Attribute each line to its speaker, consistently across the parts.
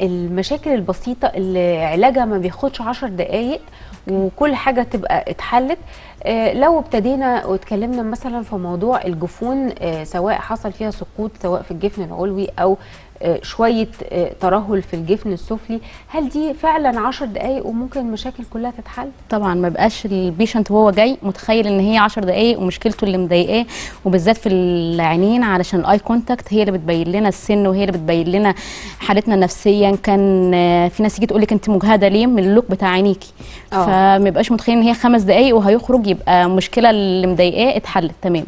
Speaker 1: المشاكل البسيطه اللي علاجها ما بياخدش 10 دقائق وكل حاجه تبقى اتحلت آه، لو ابتدينا واتكلمنا مثلا في موضوع الجفون آه، سواء حصل فيها سقوط سواء في الجفن العلوي او آه، شويه آه، ترهل في الجفن السفلي هل دي فعلا 10 دقائق وممكن المشاكل كلها تتحل
Speaker 2: طبعا ما بقاش البيشنت وهو جاي متخيل ان هي 10 دقائق ومشكلته اللي مضايقاه وبالذات في العينين علشان الاي كونتاكت هي اللي بتبين لنا السن وهي اللي بتبين لنا حالتنا نفسيا كان آه، في ناس تيجي تقول لك انت مجهده ليه من اللوك بتاع عينيكي
Speaker 1: آه.
Speaker 2: فما يبقاش متخيل ان هي خمس دقائق وهيخرج يبقى المشكله اللي مضايقاه اتحلت تماما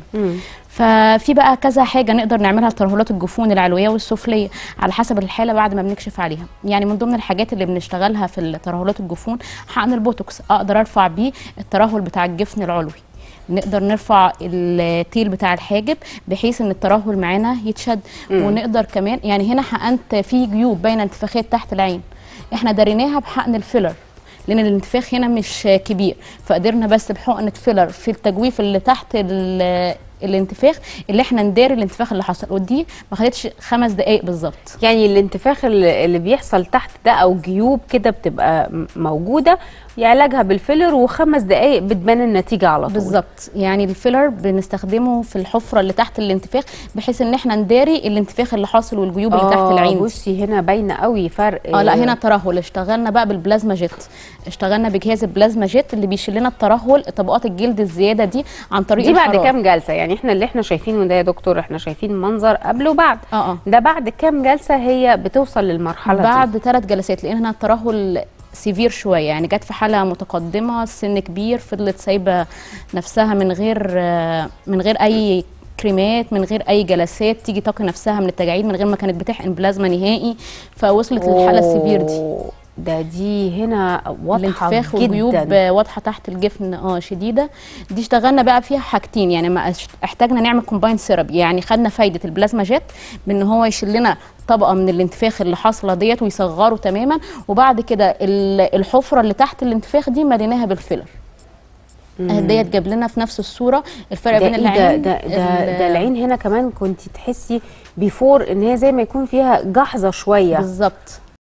Speaker 2: ففي بقى كذا حاجه نقدر نعملها لترهلات الجفون العلويه والسفليه على حسب الحاله بعد ما بنكشف عليها يعني من ضمن الحاجات اللي بنشتغلها في ترهلات الجفون حقن البوتوكس اقدر ارفع بيه الترهل بتاع الجفن العلوي نقدر نرفع التيل بتاع الحاجب بحيث ان الترهل معانا يتشد
Speaker 1: مم.
Speaker 2: ونقدر كمان يعني هنا حقنت في جيوب باينه انتفاخات تحت العين احنا داريناها بحقن الفيلر لان الانتفاخ هنا مش كبير فقدرنا بس بحقنه فيلر في التجويف اللي تحت ال- الانتفاخ اللي احنا نداري الانتفاخ اللي حصل ودي ما خدتش خمس دقائق بالظبط
Speaker 1: يعني الانتفاخ اللي اللي بيحصل تحت ده او جيوب كده بتبقى م- موجوده يعالجها بالفيلر وخمس دقائق بتبان النتيجه على طول
Speaker 2: بالظبط يعني الفيلر بنستخدمه في الحفره اللي تحت الانتفاخ بحيث ان احنا نداري الانتفاخ اللي حاصل والجيوب اللي تحت
Speaker 1: آه،
Speaker 2: العين دي.
Speaker 1: بصي هنا باينه قوي فرق
Speaker 2: اه لا هنا ترهل اشتغلنا بقى بالبلازما جيت اشتغلنا بجهاز البلازما جيت اللي بيشيل لنا الترهل طبقات الجلد الزياده دي عن طريق
Speaker 1: دي بعد
Speaker 2: الحرارة.
Speaker 1: كام جلسه يعني احنا اللي احنا شايفينه ده يا دكتور احنا شايفين منظر قبل وبعد
Speaker 2: اه اه
Speaker 1: ده بعد كام جلسه هي بتوصل للمرحله دي
Speaker 2: بعد ثلاث جلسات لان هنا الترهل سيفير شويه يعني جت في حاله متقدمه سن كبير فضلت سايبه نفسها من غير آه، من غير اي كريمات من غير اي جلسات تيجي تقي نفسها من التجاعيد من غير ما كانت بتحقن بلازما نهائي فوصلت للحاله السيفير دي
Speaker 1: أوه، ده دي هنا واضحه
Speaker 2: الانتفاخ والجيوب
Speaker 1: جدا
Speaker 2: واضحه تحت الجفن اه شديده دي اشتغلنا بقى فيها حاجتين يعني ما أش- احتاجنا نعمل كومباين ثيرابي يعني خدنا فايده البلازما جيت بان هو يشيل لنا طبقه من الانتفاخ اللي حاصله ديت ويصغره تماما وبعد كده ال- الحفره اللي تحت الانتفاخ دي مليناها بالفيلر ديت جاب لنا في نفس الصوره الفرق
Speaker 1: ده
Speaker 2: بين
Speaker 1: ايه ده
Speaker 2: العين
Speaker 1: ده ده,
Speaker 2: ال-
Speaker 1: ده العين هنا كمان كنت تحسي بيفور ان هي زي ما يكون فيها جحظه شويه
Speaker 2: بالظبط